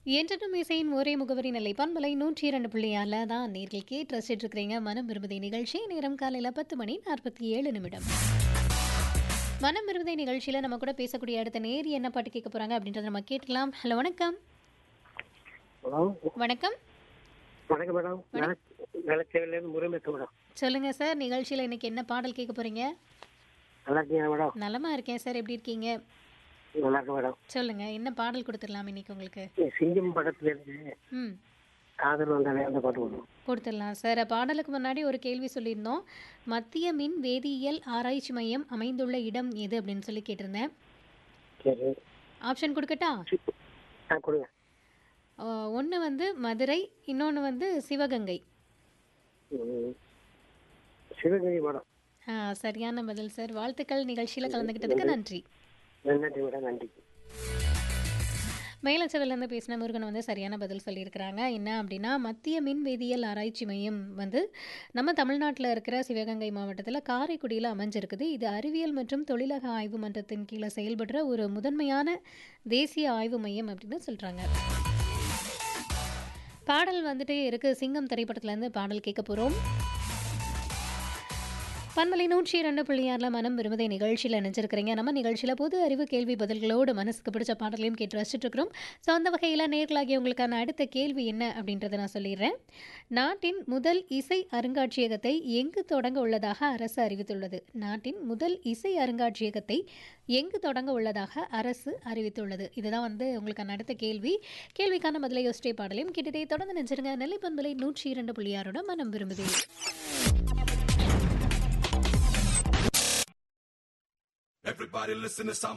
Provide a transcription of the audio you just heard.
என்றும் இசையின் ஒரே முகவரி நிலை பண்பலை நூற்றி இரண்டு புள்ளியால தான் நேர்கள் கேட்டு ரசிச்சுட்டு இருக்கிறீங்க மனம் விரும்புதை நிகழ்ச்சி நேரம் காலையில் பத்து மணி நாற்பத்தி ஏழு நிமிடம் மனம் விரும்புதை நிகழ்ச்சியில் நம்ம கூட பேசக்கூடிய அடுத்த நேர் என்ன பாட்டு கேட்க போறாங்க அப்படின்றத நம்ம கேட்கலாம் ஹலோ வணக்கம் ஹலோ வணக்கம் வணக்கம் மேடம் நிலச்சேரியிலேருந்து முருகன் மேடம் சொல்லுங்க சார் நிகழ்ச்சியில் இன்னைக்கு என்ன பாடல் கேட்க போறீங்க நல்லா இருக்கீங்க மேடம் நலமா இருக்கேன் சார் எப்படி இருக்கீங்க நல்லா இருக்கு மேடம் சொல்லுங்க என்ன பாடல் கொடுத்துடலாம் இன்னைக்கு உங்களுக்கு சிங்கம் படத்துலேருந்து ம் காதல் வந்தாலே அந்த பாட்டு வரும் கொடுத்துடலாம் சார் பாடலுக்கு முன்னாடி ஒரு கேள்வி சொல்லியிருந்தோம் மத்திய மின் வேதியியல் ஆராய்ச்சி மையம் அமைந்துள்ள இடம் எது அப்படின்னு சொல்லி கேட்டிருந்தேன் சரி ஆப்ஷன் கொடுக்கட்டா ஆ கொடுங்க ஒன்று வந்து மதுரை இன்னொன்று வந்து சிவகங்கை ம். சிவகங்கை மேடம் ஆ, சரியான பதில் சார் வாழ்த்துக்கள் நிகழ்ச்சியில் கலந்துக்கிட்டதுக்கு நன்றி நன்றி மேடம் நன்றி மயிலச்சவிலேருந்து பேசின முருகன் வந்து சரியான பதில் சொல்லியிருக்கிறாங்க என்ன அப்படின்னா மத்திய மின் வேதியியல் ஆராய்ச்சி மையம் வந்து நம்ம தமிழ்நாட்டில் இருக்கிற சிவகங்கை மாவட்டத்தில் காரைக்குடியில் அமைஞ்சிருக்குது இது அறிவியல் மற்றும் தொழிலக ஆய்வு மன்றத்தின் கீழே செயல்படுற ஒரு முதன்மையான தேசிய ஆய்வு மையம் அப்படின்னு சொல்கிறாங்க பாடல் வந்துட்டே இருக்கு சிங்கம் திரைப்படத்துலேருந்து பாடல் கேட்க போகிறோம் பண்பலை நூற்றி இரண்டு புள்ளியாரில் மனம் விரும்புதை நிகழ்ச்சியில் நினைச்சிருக்கிறீங்க நம்ம நிகழ்ச்சியில் பொது அறிவு கேள்வி பதில்களோடு மனசுக்கு பிடிச்ச பாடலையும் கேட்டு ரசிச்சுட்டு இருக்கிறோம் ஸோ அந்த வகையில் நேர்களாகிய உங்களுக்கான அடுத்த கேள்வி என்ன அப்படின்றத நான் சொல்லிடுறேன் நாட்டின் முதல் இசை அருங்காட்சியகத்தை எங்கு தொடங்க உள்ளதாக அரசு அறிவித்துள்ளது நாட்டின் முதல் இசை அருங்காட்சியகத்தை எங்கு தொடங்க உள்ளதாக அரசு அறிவித்துள்ளது இதுதான் வந்து உங்களுக்கான அடுத்த கேள்வி கேள்விக்கான பதிலை யோசிச்சே பாடலையும் கேட்டுட்டே தொடர்ந்து நினைச்சிருங்க நெல்லை பண்பலை நூற்றி இரண்டு புள்ளியாரோட மனம் விரும்புதே Everybody listen to some